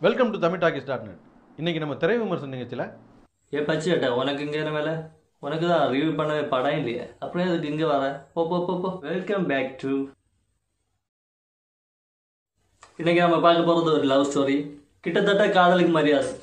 Welcome to Tamil talkies dot net இன்னைக்கு நம்ம திரை விமர்சன நிகழ்ச்சியில் ஏ பச்சேட்டா உனக்கு இங்கே என்ன வேலை உனக்கு தான் ரிவ்யூ பண்ணவே படம் இல்லையே அப்புறம் எதுக்கு இங்கே வர போ போ போ போ வெல்கம் பேக் டு இன்னைக்கு நம்ம பார்க்க போகிறது ஒரு லவ் ஸ்டோரி கிட்டத்தட்ட காதலுக்கு மரியாதை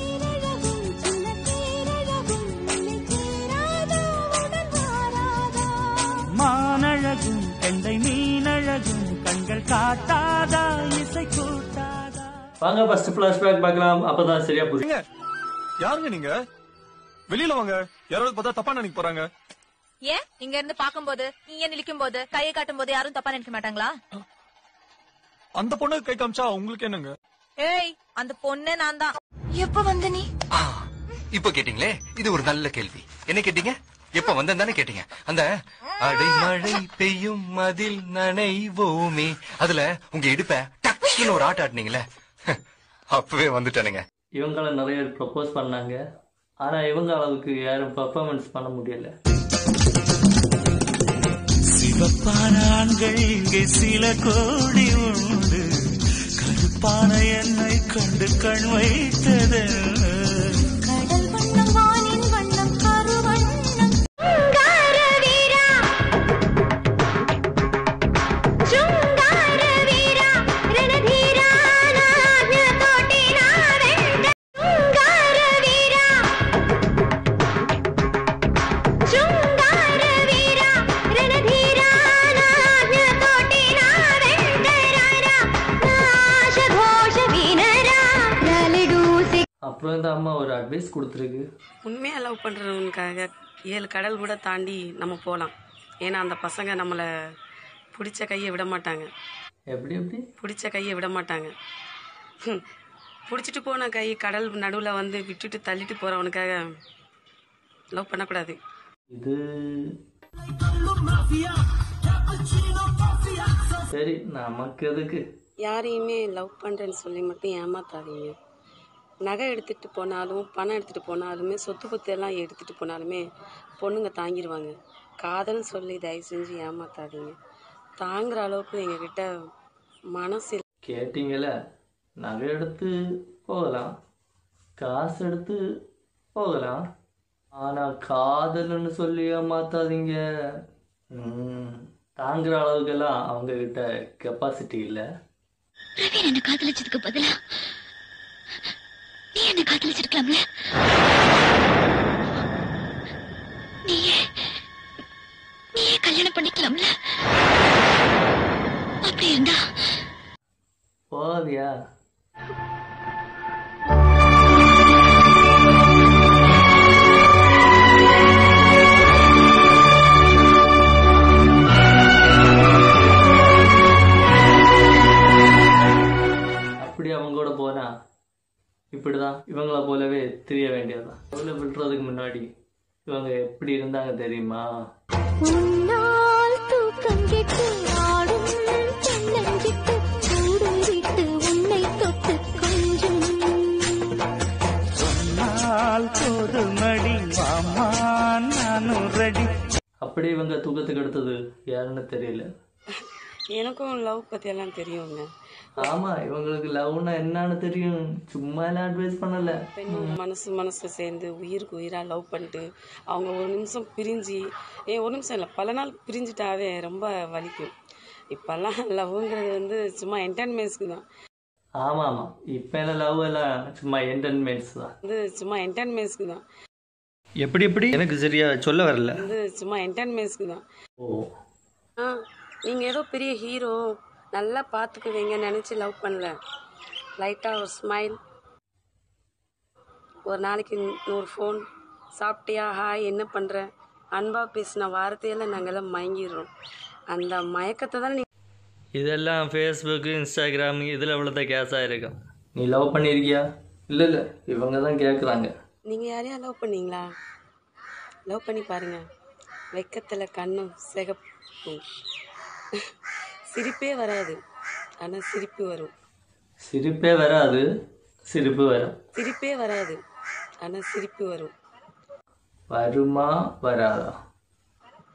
மானழகும் கண்டை மீனழகும் கண்கள் காட்டாதா இசை கூட்டாதா வாங்க ஃபர்ஸ்ட் ஃப்ளாஷ்பேக் பார்க்கலாம் அப்போ தான் சரியா புரியும் ஏங்க யாருங்க நீங்க வெளியில வாங்க யாராவது பார்த்தா தப்பா நினைக்க போறாங்க ஏன் இங்க இருந்து பாக்கும்போது இங்க நிலிக்கும் போது கையை காட்டும் போது யாரும் தப்பா நினைக்க மாட்டாங்களா அந்த பொண்ணு கை காமிச்சா உங்களுக்கு என்னங்க ஏய் அந்த பொண்ணே நான் தான் எப்ப வந்த நீ ஆ, இப்ப கேட்டீங்களே இது ஒரு நல்ல கேள்வி என்ன கேட்டீங்க எப்ப வந்தேன் தானே கேட்டீங்க அந்த அடைமழை பெய்யும் மதில் நனைவோமே அதுல உங்க இடுப்ப டக்குன்னு ஒரு ஆட்ட ஆட்டினீங்களே அப்பவே வந்துட்டானுங்க இவங்கள நிறைய பேர் ப்ரப்போஸ் பண்ணாங்க ஆனால் இவங்க அளவுக்கு யாரும் பர்ஃபார்மன்ஸ் பண்ண முடியல சிவப்பான ஆண்கள் இங்கே சில கோடி உண்டு கருப்பான என்னை கண்டு கண் வைத்தது கடல் வண்ணம் வானின் வண்ணம் கருவண்ணம் சுங்கார வீரா சுங்கார வீரா ரணதீரா நான கோட்டி நாவெந்த சுங்கார வீரா சுங்கார வீரா ரணதீரா நான கோட்டி நாவெந்தராரா நாஷ கோஷ வீனரா ரலிடூசி அப்புறம் இந்த அம்மா ஒரு அட்வைஸ் கொடுத்துருக்கு உண்மையாக லவ் பண்ணுறவனுக்காக ஏழு கடல் கூட தாண்டி நம்ம போகலாம் ஏன்னா அந்த பசங்க நம்மளை பிடிச்ச கையை விட மாட்டாங்க எப்படி எப்படி பிடிச்ச கையை விட மாட்டாங்க ஹம். பிடிச்சிட்டு போன கை கடல் நடுவில் வந்து விட்டுட்டு தள்ளிட்டு போகிறவனுக்காக லவ் பண்ணக்கூடாது இது சரி நமக்கு எதுக்கு யாரையுமே லவ் பண்ணுறேன்னு சொல்லி மட்டும் ஏமாத்தாதீங்க நகை எடுத்துகிட்டு போனாலும் பணம் எடுத்துகிட்டு போனாலுமே சொத்து பத்து எல்லாம் எடுத்துகிட்டு போனாலுமே பொண்ணுங்க தாங்கிடுவாங்க காதல்னு சொல்லி தயவு செஞ்சு ஏமாத்தாதீங்க தாங்குற அளவுக்கு எங்ககிட்ட மனசு இல்ல. கேட்டீங்கல்ல நகை எடுத்து போகலாம் காசு எடுத்து போகலாம் ஆனால் காதல்னு சொல்லி ஏமாத்தாதீங்க ம், தாங்குற அளவுக்கெல்லாம் அவங்க கிட்ட கெப்பாசிட்டி இல்லை பிரவீன் என்ன காதலிச்சதுக்கு பதிலா நீ என்ன காதலிச்சிருக்கலாம்ல நீயே நீயே கல்யாணம் பண்ணிக்கலாம்ல அப்படி இருந்தா போதியா அப்படி அவங்க கூட போனா இப்படிதான் இவங்கள போலவே தெரிய வேண்டியதுதான் உள்ள விழுறதுக்கு முன்னாடி இவங்க எப்படி இருந்தாங்க தெரியுமா உன்னால் தூக்கம் கெட்டு ஆடும் தென்னஞ்சிட்டு கூடும் விட்டு உன்னை தொட்டு கொஞ்சம் சொன்னால் போதுமடி வாமா நானும் ரெடி அப்படி இவங்க தூக்கத்துக்கு எடுத்தது யாருன்னு தெரியல எனக்கும் லவ் பற்றியெல்லாம் தெரியுங்க ஆமா இவங்களுக்கு லவ்னா என்னன்னு தெரியும் சும்மா எல்லாம் அட்வைஸ் பண்ணல பெண்ணும் மனசு மனசு சேர்ந்து உயிருக்கு உயிராக லவ் பண்ணிட்டு அவங்க ஒரு நிமிஷம் பிரிஞ்சு ஏன் ஒரு நிமிஷம் இல்லை பல நாள் பிரிஞ்சுட்டாவே ரொம்ப வலிக்கும் இப்போல்லாம் லவ்ங்கிறது வந்து சும்மா என்டர்டைன்மெண்ட்ஸ்க்கு தான் ஆமா ஆமா இப்ப என்ன லவ் எல்லாம் சும்மா என்டர்மெண்ட்ஸ் தான் வந்து சும்மா என்டர்டைன்மெண்ட்ஸ்க்கு தான் எப்படி எப்படி எனக்கு சரியா சொல்ல வரல வந்து சும்மா என்டர்டைன்மெண்ட்ஸ்க்கு தான் ஓ ஆ நீங்கள் ஏதோ பெரிய ஹீரோ நல்லா பார்த்துக்குவீங்கன்னு நினச்சி லவ் பண்ணல லைட்டாக ஒரு ஸ்மைல் ஒரு நாளைக்கு நூறு ஃபோன் சாப்பிட்டியா ஹாய் என்ன பண்ணுற அன்பாக பேசின வார்த்தையில் நாங்கள்லாம் மயங்கிடுறோம் அந்த மயக்கத்தை தான் நீ இதெல்லாம் ஃபேஸ்புக் இன்ஸ்டாகிராம் இதில் இவ்வளோதான் கேஸாக இருக்கும் நீ லவ் பண்ணியிருக்கியா இல்லை இல்லை இவங்க தான் கேட்குறாங்க நீங்கள் யாரையா லவ் பண்ணீங்களா லவ் பண்ணி பாருங்க வெக்கத்தில் கண்ணும் சிகப்பும் சிரிப்பே வராது ஆனால் சிரிப்பு வரும் சிரிப்பே வராது சிரிப்பு வரும் சிரிப்பே வராது ஆனால் சிரிப்பு வரும் வருமா வராதா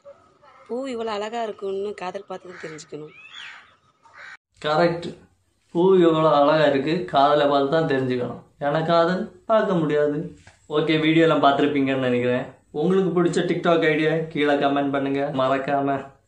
பூ இவ்வளோ அழகா இருக்குன்னு காதல் பார்த்து தான் தெரிஞ்சுக்கணும் கரெக்ட் பூ எவ்வளோ அழகாக இருக்குது காதலை பார்த்து தான் தெரிஞ்சுக்கணும் ஏன்னா காதல் பார்க்க முடியாது ஓகே வீடியோலாம் பார்த்துருப்பீங்கன்னு நினைக்கிறேன் உங்களுக்கு பிடிச்ச டிக்டாக் ஐடியா கீழே கமெண்ட் பண்ணுங்கள் மறக்காமல்